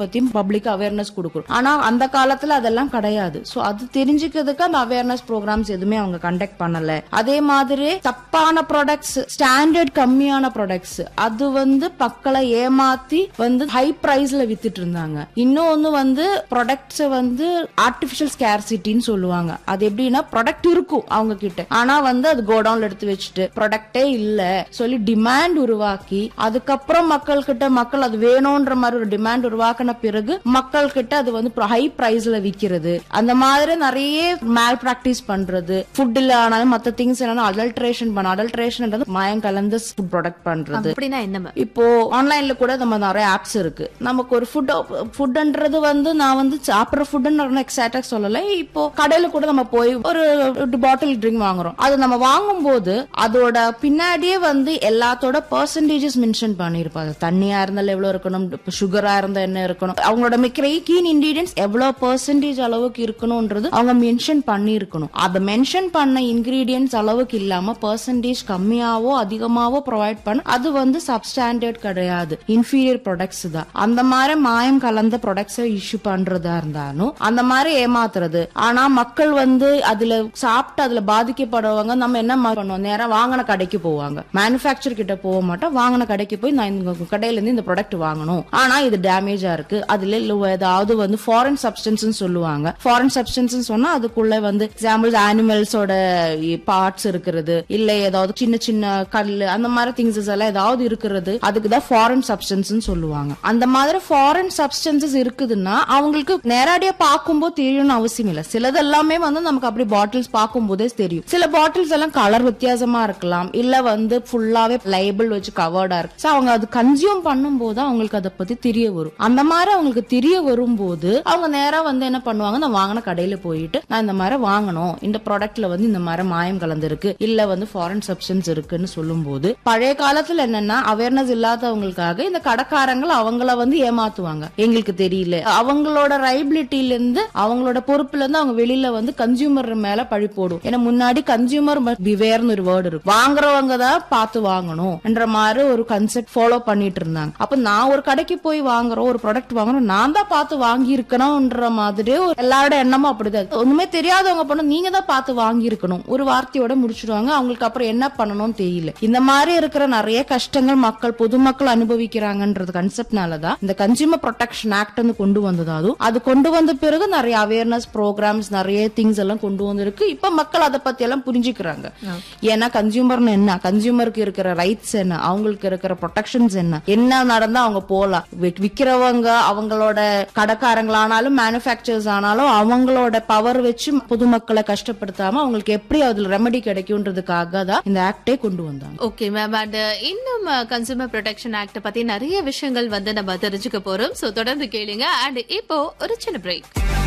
பத்தியும் public awareness கொடுக்கணும் ஆனா அந்த காலத்துல அதெல்லாம் கிடையாது சோ அது தெரிஞ்சுக்கிறதுக்கு அந்த அவேர்னஸ் ப்ரோக்ராம்ஸ் எதுவுமே அவங்க கண்டக்ட் பண்ணல அதே மாதிரி தப்பான ப்ராடக்ட்ஸ் ஸ்டாண்டர்ட் கம்மியான ப்ராடக்ட்ஸ் அது வந்து மக்களை ஏமாத்தி வந்து ஹை பிரைஸ்ல வித்துட்டு இருந்தாங்க இன்னொன்னு வந்து ப்ராடக்ட்ஸ் வந்து ஆர்டிபிஷியல் ஸ்கேர்சிட்டின்னு சொல்லுவாங்க அது எப்படின்னா ப்ராடக்ட் இருக்கும் அவங்க கிட்ட ஆனா வந்து அது கோடவுன்ல எடுத்து வச்சுட்டு ப்ராடக்டே இல்ல சொல்லி டிமாண்ட் உருவாக்கி அதுக்கப்புறம் மக்கள் கிட்ட மக்கள் அது வேணும்ன்ற மாதிரி ஒரு டிமாண்ட் உருவாக்கின பிறகு மக்கள் கிட்ட அது வந்து ஹை பிரைஸ்ல விக்கிறது அந்த மாதிரி நிறைய மேல் பிராக்டிஸ் பண்றது ஃபுட்ல ஆனாலும் மத்த திங்ஸ் என்னன்னா அடல்ட்ரேஷன் பண்ண அடல்ட்ரேஷன் மாயம் கலந்து ஃபுட் ப்ராடக்ட் பண்றது அப்படின்னா என்ன மேம் இப்போ ஆன்லைன்ல கூட நம்ம நிறைய ஆப்ஸ் இருக்கு நமக்கு ஒரு ஃபுட் ஃபுட்ன்றது வந்து நான் வந்து சாப்பிடுற ஃபுட்னு எக்ஸாக்டா சொல்லல இப்போ கடையில கூட நம்ம போய் ஒரு பாட்டில் ட்ரிங்க் வாங்குறோம் அது நம்ம வாங்கும் போது அதோட பின்னாடியே வந்து எல்லாத்தோட பர்சன்டேஜஸ் மென்ஷன் பண்ணிருப்பாங்க தண்ணியா இருந்தாலும் எவ்வளவு இருக்கணும் சுகரா இருந்தா என்ன இருக்கணும் அவங்களோட மிக்கிற கீன் இன்கிரீடியன்ஸ் எவ்வளவு பர்சன்டேஜ் அளவுக்கு இருக்கணும்ன்றது அவங்க மென்ஷன் பண்ணிருக்கணும் அதை மென்ஷன் பண்ண இன்கிரீடியன்ஸ் அளவுக்கு இல்லாம பர்சன்டேஜ் கம்மியாவோ அதிகமாவோ ப்ரொவைட் பண்ண அது வந்து சப்ஸ்டாண்டர்ட் கிடையாது இன்ஃபீரியர் ப்ராடக்ட்ஸ் தான் அந்த மாதிரி மாயம் கலந்த ப்ராடக்ட்ஸ் இஷ்யூ பண்றதா இருந்தாலும் அந்த மாதிரி ஏமாத்துறது ஆனா மக்கள் வந்து அதுல சாப்பிட்டு அதுல பாதிக்கப்படுறவங்க நம்ம என்ன மாதிரி பண்ணுவோம் நேரா வாங்கின கடைக்கு போவாங்க மேனுஃபேக்சர் கிட்ட போக மாட்டோம் வாங்கின கடைக்கு போய் நான் இந்த கடையில இருந்து இந்த ப்ராடக்ட் வாங்கணும் ஆனா இது டேமேஜா இருக்கு அதுல இல்ல ஏதாவது வந்து ஃபாரின் சப்ஸ்டன்ஸ் சொல்லுவாங்க ஃபாரின் சப்ஸ்டன்ஸ் சொன்னா அதுக்குள்ள வந்து எக்ஸாம்பிள் அனிமல்ஸோட பார்ட்ஸ் இருக்கிறது இல்ல ஏதாவது சின்ன சின்ன கல்லு அந்த மாதிரி திங்ஸஸ் எல்லாம் ஏதாவது இருக்கிறது அதுக்கு தான் ஃபாரின் சப்ஸ்டன்ஸ் சொல்லுவாங்க அந்த மாதிரி ஃபாரின் சப்ஸ்டன்சஸ் இருக்குதுன்னா அவங்களுக்கு நேரடியா பார்க்கும்போது தெரியணும்னு அவசியம் இல்ல சிலது எல்லாமே வந்து நமக்கு அப்படி பாட்டில்ஸ் பார்க்கும் போதே தெரியும் சில பாட்டில்ஸ் எல்லாம் கலர் வித்தியாசமா இருக்கலாம் இல்ல வந்து ஃபுல்லாவே லைபிள் வச்சு கவர்டா இருக்கு So அவங்க அது கன்சியூம் பண்ணும்போது அவங்களுக்கு அதை பத்தி தெரிய வரும் அந்த மாதிரி அவங்களுக்கு தெரிய வரும்போது அவங்க நேரா வந்து என்ன பண்ணுவாங்க நான் வாங்கின கடையில போயிட்டு நான் இந்த மாதிரி வாங்கணும் இந்த ப்ராடக்ட்ல வந்து இந்த மாதிரி மாயம் கலந்துருக்கு இல்ல வந்து ஃபாரின் சப்ஸ்டன்ஸ் இருக்குன்னு சொல்லும்போது பழைய காலத்துல என்னன்னா அவேர்னஸ் இல்லாதவங்களுக்காக இந்த கடைக்காரங்கள் அவங்கள வந்து ஏமாத்துவாங்க எங்களுக்கு தெரியல அவங்களோட ரைபிலிட்டில இருந்து அவங்களோட பொறுப்புல இருந்து அவங்க வெளியில வந்து கன்சியூமர் மேல பழி போடும் ஏன்னா முன்னாடி கன்சியூமர் பிவேர்னு ஒரு வேர்டு இருக்கு வாங்குறவங்க தான் பார்த்து வாங்கணும் என்ற மாதிரி ஒரு கன்செப்ட் ஃபாலோ பண்ணிட்டு இருந்தாங்க அப்ப நான் ஒரு கடைக்கு போய் வாங்குறோம் ஒரு ப்ராடக்ட் வாங்குறோம் நான் தான் பார்த்து வாங்கி இருக்கணும்ன்ற மாதிரி ஒரு எல்லாரோட எண்ணமும் அப்படிதான் இருக்கு. ஒண்ணுமே தெரியாதவங்க பண்ண நீங்க தான் பார்த்து வாங்கி இருக்கணும் ஒரு வார்த்தையோட முடிச்சிடுவாங்க அவங்களுக்கு அப்புறம் என்ன பண்ணணும்னு தெரியல இந்த மாதிரி இருக்கிற நிறைய கஷ்டங்கள் மக்கள் பொதுமக்கள் அனுபவிக்கிறாங்கன்றது கன்செப்ட்னாலதான் இந்த கன்சியூமர் ப்ரொடெக்ஷன் ஆக்ட் வந்து கொண்டு வந்தது அதுவும் அது கொண்டு வந்த பிறகு நிறைய அவேர்னஸ் ப்ரோக்ராம்ஸ் நிறைய திங்ஸ் எல்லாம் கொண்டு வந்திருக்கு இப்ப மக்கள் அதை பத்தி எல்லாம் புரிஞ்சுக்கிறாங்க ஏன்னா கன்சியூமர்னு என்ன கன்சியூமருக்கு இருக்கிற ரைட்ஸ் என்ன அவங்களுக்கு இருக்கிற ப்ரொடெக்ஷன்ஸ் என்ன என்ன நடந்தா அவங்க போலாம் வி- விக்கிறவங்க அவங்களோட கடைக்காரங்களானாலும் மேனுஃபேக்சர்ஸ் ஆனாலும் அவங்களோட பவர் வச்சு பொதுமக்களை கஷ்டப்படுத்தாம அவங்களுக்கு எப்படி அதுல ரெமெடி கிடைக்கும்ன்றதுக்காக தான் இந்த ஆக்டே கொண்டு வந்தாங்க ஓகே மேம் அண்ட் இன்னும் கன்சூமர் ப்ரொடெக்ஷன் ஆக்ட் பத்தி நிறைய விஷயங்கள் வந்து நம்ம தெரிஞ்சுக்க போறோம் சோ தொடர்ந்து கேளுங்க அண்ட் இப்போ ஒரு சின்ன பிரேக்